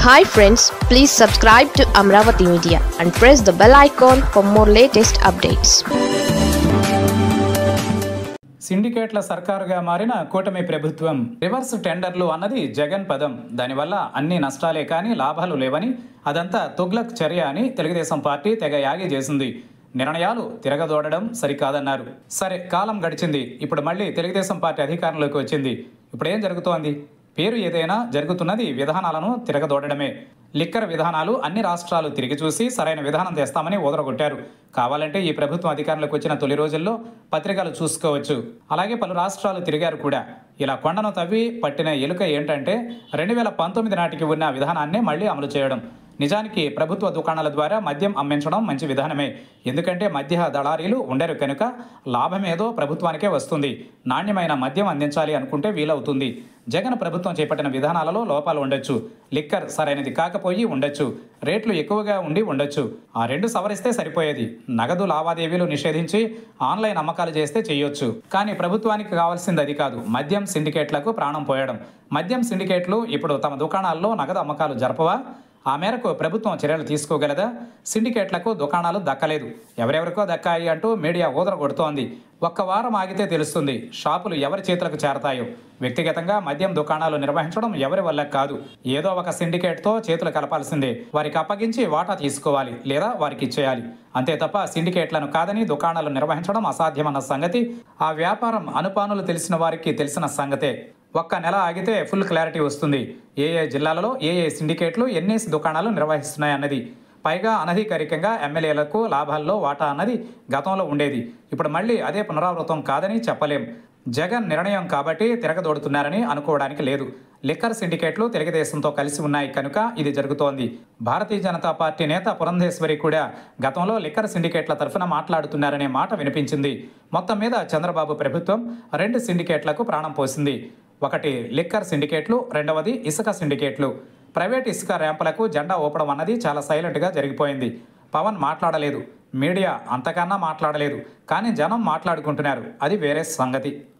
hi friends please subscribe to Amaravati media and press the bell icon for more latest updates సిండికేట్ల సర్కారుగా మారిన కూటమి ప్రభుత్వం రివర్స్ టెండర్లు అన్నది జగన్ పదం దానివల్ల అన్ని నష్టాలే కానీ లాభాలు లేవని అదంతా తుగ్లక్ చర్య అని తెలుగుదేశం పార్టీ తెగ యాగి చేసింది నిర్ణయాలు తిరగదోడడం సరికాదన్నారు సరే కాలం గడిచింది ఇప్పుడు మళ్ళీ తెలుగుదేశం పార్టీ అధికారంలోకి వచ్చింది ఇప్పుడు ఏం జరుగుతోంది పేరు ఏదైనా జరుగుతున్నది విధానాలను తిరగదోడడమే లిక్కర్ విధానాలు అన్ని రాష్ట్రాలు తిరిగి చూసి సరైన విధానం తెస్తామని ఊదరగొట్టారు కావాలంటే ఈ ప్రభుత్వం అధికారంలోకి వచ్చిన తొలి రోజుల్లో పత్రికలు చూసుకోవచ్చు అలాగే పలు రాష్ట్రాలు తిరిగారు కూడా ఇలా కొండను తవ్వి పట్టిన ఎలుక ఏంటంటే రెండు వేల పంతొమ్మిది నాటికి ఉన్న విధానాన్ని మళ్ళీ అమలు చేయడం నిజానికి ప్రభుత్వ దుకాణాల ద్వారా మద్యం అమ్మించడం మంచి విధానమే ఎందుకంటే మద్య దళారీలు ఉండరు కనుక లాభమేదో ప్రభుత్వానికే వస్తుంది నాణ్యమైన మద్యం అందించాలి అనుకుంటే వీలవుతుంది జగన్ ప్రభుత్వం చేపట్టిన విధానాలలో లోపాలు ఉండొచ్చు లిక్కర్ సరైనది కాకపోయి ఉండొచ్చు రేట్లు ఎక్కువగా ఉండి ఉండొచ్చు ఆ రెండు సవరిస్తే సరిపోయేది నగదు లావాదేవీలు నిషేధించి ఆన్లైన్ అమ్మకాలు చేస్తే చేయొచ్చు కానీ ప్రభుత్వానికి కావాల్సింది అది కాదు మద్యం సిండికేట్లకు ప్రాణం పోయడం మద్యం సిండికేట్లు ఇప్పుడు తమ దుకాణాల్లో నగదు అమ్మకాలు జరపవా ఆ మేరకు ప్రభుత్వం చర్యలు తీసుకోగలదా సిండికేట్లకు దుకాణాలు దక్కలేదు ఎవరెవరికో దక్కాయి అంటూ మీడియా ఊదర కొడుతోంది ఒక్క వారం ఆగితే తెలుస్తుంది షాపులు ఎవరి చేతులకు చేరతాయో వ్యక్తిగతంగా మద్యం దుకాణాలు నిర్వహించడం ఎవరి వల్ల కాదు ఏదో ఒక సిండికేట్తో చేతులు కలపాల్సిందే వారికి అప్పగించి వాటా తీసుకోవాలి లేదా వారికి ఇచ్చేయాలి అంతే తప్ప సిండికేట్లను కాదని దుకాణాలు నిర్వహించడం అసాధ్యమన్న సంగతి ఆ వ్యాపారం అనుపానులు తెలిసిన వారికి తెలిసిన సంగతే ఒక్క నెల ఆగితే ఫుల్ క్లారిటీ వస్తుంది ఏ ఏ జిల్లాలలో ఏ ఏ సిండికేట్లు ఎన్నేసి దుకాణాలు నిర్వహిస్తున్నాయన్నది పైగా అనధికారికంగా ఎమ్మెల్యేలకు లాభాల్లో వాటా అన్నది గతంలో ఉండేది ఇప్పుడు మళ్ళీ అదే పునరావృతం కాదని చెప్పలేం జగన్ నిర్ణయం కాబట్టి తిరగదోడుతున్నారని అనుకోవడానికి లేదు లిక్కర్ సిండికేట్లు తెలుగుదేశంతో కలిసి ఉన్నాయి కనుక ఇది జరుగుతోంది భారతీయ జనతా పార్టీ నేత పురంధేశ్వరి కూడా గతంలో లిక్కర్ సిండికేట్ల తరఫున మాట్లాడుతున్నారనే మాట వినిపించింది మొత్తం మీద చంద్రబాబు ప్రభుత్వం రెండు సిండికేట్లకు ప్రాణం పోసింది ఒకటి లిక్కర్ సిండికేట్లు రెండవది ఇసుక సిండికేట్లు ప్రైవేట్ ఇసుక ర్యాంపులకు జెండా ఊపడం అన్నది చాలా సైలెంట్గా జరిగిపోయింది పవన్ మాట్లాడలేదు మీడియా అంతకన్నా మాట్లాడలేదు కానీ జనం మాట్లాడుకుంటున్నారు అది వేరే సంగతి